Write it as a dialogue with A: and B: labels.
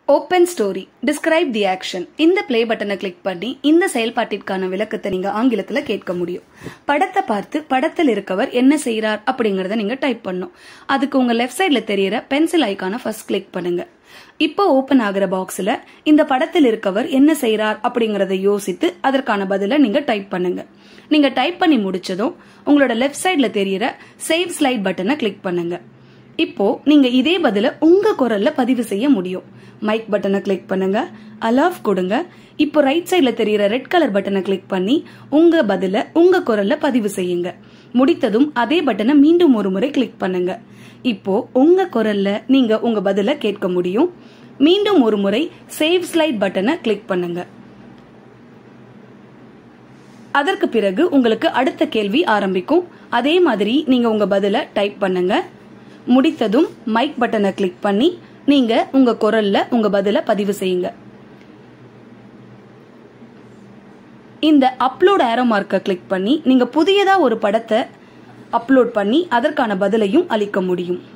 A: open story describe the action இந்த play பட்டனை click பண்ணி இந்த செயல்பாட்டிற்கான விளக்கத்தை நீங்க ஆங்கிலத்துல கேட்க முடியும் படத்தை பார்த்து படத்தில் இருக்கவர் என்ன செய்யறார் அப்படிங்கறத நீங்க டைப் பண்ணும் அதுக்கு உங்க லெஃப்ட் சைட்ல தெரியற பென்சில் ஐக்கான ஃபர்ஸ்ட் கிளிக் பண்ணுங்க இப்போ ஓபன் ஆகுற பாக்ஸ்ல இந்த படத்தில் இருக்கவர் என்ன செய்யறார் அப்படிங்கறத யோசித்து அதற்கான பதில நீங்க டைப் பண்ணுங்க நீங்க டைப் பண்ணி முடிச்சதும் உங்களோட லெஃப்ட் சைட்ல தெரியற சேவ் ஸ்லைட் பட்டனை கிளிக் பண்ணுங்க இப்போ நீங்க இதே பதில உங்க குரல்ல பதிவு செய்ய முடியும் மைக் பட்டனை கிளிக் பண்ணுங்க அலாவ் கொடுங்க இப்போ ரைட் சைட்ல தெரியற ரெட் கலர் பட்டனை கிளிக் பண்ணி உங்க பதில உங்க குரல்ல பதிவு செய்யுங்க முடித்ததும் அதே பட்டனை மீண்டும் ஒரு முறை கிளிக் பண்ணுங்க இப்போ உங்க குரல்ல நீங்க உங்க பதில கேட்க முடியும் மீண்டும் ஒரு முறை சேவ் ஸ்லைட் பட்டனை கிளிக் பண்ணுங்க அதற்கு பிறகு உங்களுக்கு அடுத்த கேள்வி ஆரம்பிக்கும் அதே மாதிரி நீங்க உங்க பதில டைப் பண்ணுங்க முடித்ததும் மைக் பட்டனை கிளிக் பண்ணி நீங்க உங்க குரல்ல உங்க பதில பதிவு செய்யுங்க இந்த அப்லோட் ஆரோ மார்க்கை கிளிக் பண்ணி நீங்க புதியதா ஒரு படத்தை அப்லோட் பண்ணி அதற்கான பதிலையும் அளிக்க முடியும்